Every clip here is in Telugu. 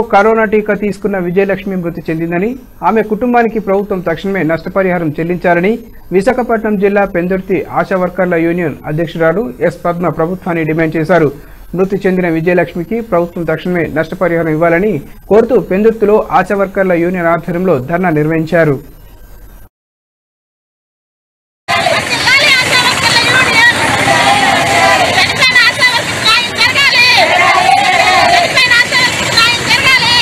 కరోనా టీకా తీసుకున్న విజయలక్ష్మి మృతి చెందిందని ఆమె కుటుంబానికి ప్రభుత్వం తక్షణమే నష్టపరిహారం చెల్లించాలని విశాఖపట్నం జిల్లా పెందుర్తి ఆశా వర్కర్ల యూనియన్ అధ్యక్షురాలు ఎస్ పద్మ ప్రభుత్వాన్ని డిమాండ్ చేశారు మృతి చెందిన విజయలక్ష్మికి ప్రభుత్వం తక్షణమే నష్టపరిహారం ఇవ్వాలని కోరుతూ పెందుర్తిలో ఆశా వర్కర్ల యూనియన్ ఆధ్వర్యంలో ధర్నా నిర్వహించారు వర్ధిల్లాలి ఆశా వర్కర్ల యూనియన్. చనిపోయిన ఆశా వర్కర్లకు న్యాయం జరగాలి. చనిపోయిన ఆశా వర్కర్లకు న్యాయం జరగాలి.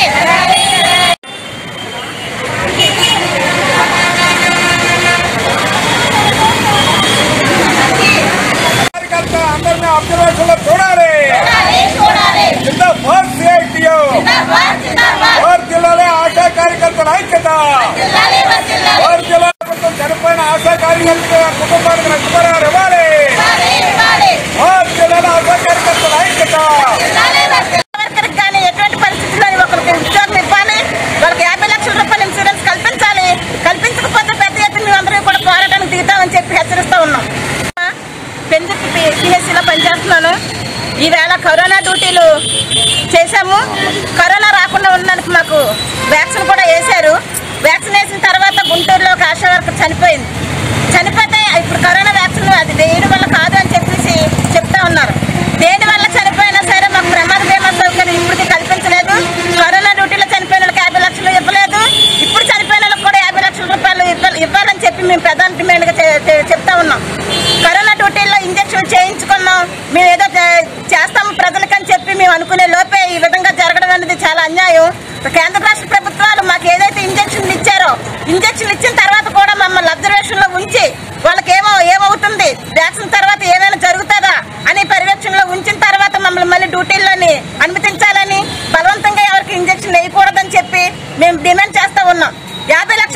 కార్యకర్త అందరినీ అబ్జర్వేషన్ లో చూడాలి చూడాలి, చూడాలి. జిందాబాద్ సిఐటియు జిందాబాద్, జిందాబాద్. ఓర్ జిల్లాలో ఆశా కార్యకర్తల ఐక్యత వర్ధిల్లాలి, వర్ధిల్లాలి. ఓర్ జిల్లా ప్రభుత్వం చనిపోయిన ఆశా కార్యకర్తల కుటుంబానికి నష్టపరిహారం ఇవ్వాలి ఇవ్వాలి, ఇవ్వాలి. ఓర్ జిల్లాలో ఆశా కార్యకర్తల ఐక్యత వర్ధిల్లాలి, వర్ధిల్లాలి. వర్కర్కి కానీ ఎటువంటి పరిస్థితుల్లో ఒకరికి ఉద్యోగం ఇవ్వాలి వాళ్ళకి యాభై లక్షల రూపాయల ఇన్సూరెన్స్ కల్పించాలి కల్పించకపోతే పెద్ద ఎత్తున మేమందరం కూడా పోరాటానికి దిగుతామని చెప్పి హెచ్చరిస్తా ఉన్నాం పెందుకు పిఎస్సీలో పనిచేస్తున్నాను ఈవేళ కరోనా డ్యూటీలు చేశాము కరోనా రాకుండా ఉండడానికి మాకు వ్యాక్సిన్ కూడా వేశారు వ్యాక్సిన్ వేసిన తర్వాత గుంటూరులో ఒక ఆశా వర్కర్ చనిపోయింది చనిపోతే ఇప్పుడు కరోనా వ్యాక్సిన్ అది దేని వల్ల కాదు అని చెప్పేసి చెప్తా ఉన్నారు దేని వల్ల చనిపోయినా సరే మాకు ప్రమాద బీమా సౌకర్యం ఇప్పటికీ కల్పించలేదు కరోనా డ్యూటీలో చనిపోయిన వాళ్ళకి యాభై లక్షలు ఇవ్వలేదు ఇప్పుడు చనిపోయిన వాళ్ళకి కూడా యాభై లక్షల రూపాయలు ఇవ్వాలి- ఇవ్వాలని చెప్పి మేము ప్రధాన డిమాండ్గా చె- చె- చెప్తా ఉన్నాం కరోనా డ్యూటీల్లో ఇంజక్షన్ చేయించుకున్నాం మేము ఏదో చే- చేస్తాము ప్రజలకని చెప్పి మేము అనుకునే లోపే ఈ విధంగా జరగడం అనేది చాలా అన్యాయం కేంద్ర రాష్ట్ర ప్రభుత్వాలు మాకు ఏదైతే ఇంజక్షన్లు ఇచ్చారో ఇంజక్షన్లు ఇచ్చిన తర్వాత కూడా మమ్మల్ని అబ్జర్వేషన్ లో ఉంచి వాళ్ళకి ఏమో ఏమవుతుంది వ్యాక్సిన్ తర్వాత ఏమైనా జరుగుతుందా అని పర్యవేక్షణలో ఉంచిన తర్వాత మమ్మల్ని మళ్ళీ డ్యూటీల్లోని అనుమతించాలని బలవంతంగా ఎవరికి ఇంజక్షన్ వేయకూడదని చెప్పి మేము డిమాండ్ చేస్తా ఉన్నాం యాభై లక్షల